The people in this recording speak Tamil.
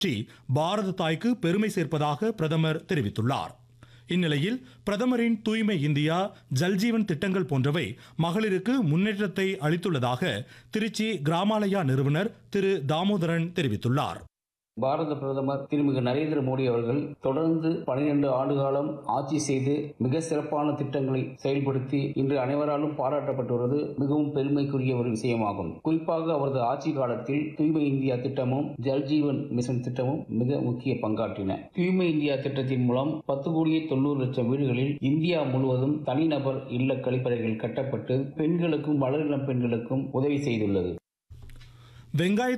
பற்றி பாரத தாய்க்கு பெருமை சேர்ப்பதாக பிரதமர் தெரிவித்துள்ளார் இந்நிலையில் பிரதமரின் தூய்மை இந்தியா ஜல்ஜீவன் திட்டங்கள் போன்றவை மகளிருக்கு முன்னேற்றத்தை அளித்துள்ளதாக திருச்சி கிராமாலயா நிறுவனர் திரு தாமோதரன் தெரிவித்துள்ளார் பாரத பிரதமர் திருமிகு நரேந்திர மோடி அவர்கள் தொடர்ந்து பனிரெண்டு ஆண்டு காலம் ஆட்சி செய்து மிக சிறப்பான திட்டங்களை செயல்படுத்தி இன்று அனைவராலும் பாராட்டப்பட்டு வருவது மிகவும் பெருமைக்குரிய ஒரு விஷயமாகும் குறிப்பாக அவரது ஆட்சி காலத்தில் தூய்மை இந்தியா திட்டமும் ஜல்ஜீவன் மிஷன் திட்டமும் மிக முக்கிய பங்காற்றின தூய்மை இந்தியா திட்டத்தின் மூலம் பத்து கோடியே தொண்ணூறு லட்சம் வீடுகளில் இந்தியா முழுவதும் தனிநபர் இல்ல கழிப்பறைகள் கட்டப்பட்டு பெண்களுக்கும் வளரிளம் பெண்களுக்கும் உதவி செய்துள்ளது வெங்காய